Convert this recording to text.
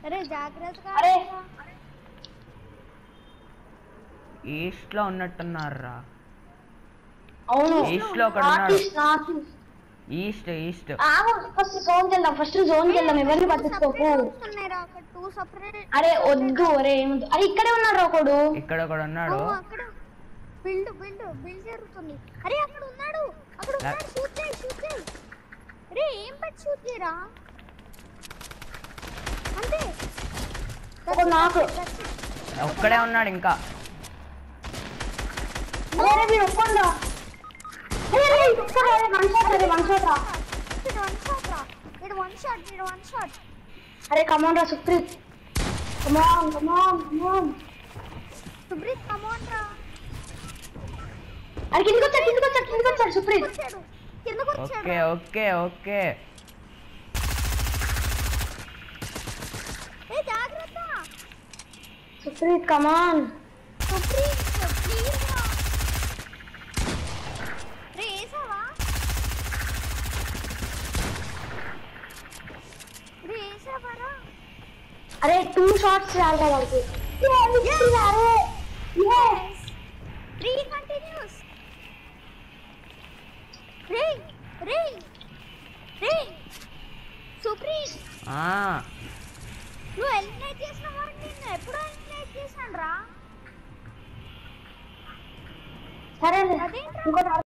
అరే జాగ్రత్తగా అరే. ఆడురా. ఈస్ట్ లో ఉన్నట్టున్నారా అవును ఈస్ట్ లో ఒకడు ఉన్నాడు north east north east east east ఆగు ఫస్ట్ జోన్కి వెళ్దాం ఫస్ట్ జోన్కి వెళ్దాం ఎవరిని పట్టించుకోకు Separate rooms ఉన్నాయిరా, అక్కడ టూ సపరేట్ అరే వద్దు అరే ఏమొద్దు అరే ఇక్కడే ఉన్నాడు ఒకడు ఇక్కడ ఒకడు ఉన్నాడు అక్కడ బిల్డ్ బిల్డ్ బిల్డ్ జరుగుతుంది అరే అక్కడ ఉన్నాడు అక్కడ ఉన్నాడు షూట్ చేయి షూట్ చేయి అరే ఏం పెట్టి షూట్ చేయరా అంతే ఒక నాకు That's it. ఒక్కడే ఉన్నాడు ఇంకా అరే అరే మీరు ఒప్పుకోండా అరే అరే ఇటు ఒప్పుకోరా, అరే వన్ షాట్ అరే వన్ షాట్ రా ఇది వన్ షాట్ రా ఇది వన్ షాట్ ఇది వన్ షాట్ అరే కమాన్ రా సుప్రీత్ కమాన్ కమాన్ కమాన్ సుబ్రీత్ కమోన్ రా అరే కిందకి వచ్చాడు కిందకి వచ్చాడు కిందకి వచ్చాడు సుప్రీత్ వచ్చాడు కిందకు వచ్చాడు ఓకే ఓకే ఓకే ఏ జాగ్రత్త సుప్రీత్ కమాన్ సుబ్రీత్ ప్లీజ్ రా రే వేసావా రే వేసావా రా అరే టూ షాట్స్ చాలరా వాడికి అరే Yes. Three continues. Ring, ring, ring. Supreet ఆ, నువ్వు ఎలిమినేట్ చేసిన వాడిని నేను ఎప్పుడో ఎలిమినేట్ చేశాను రా సరే అదేంట్రా? ఇంకోటి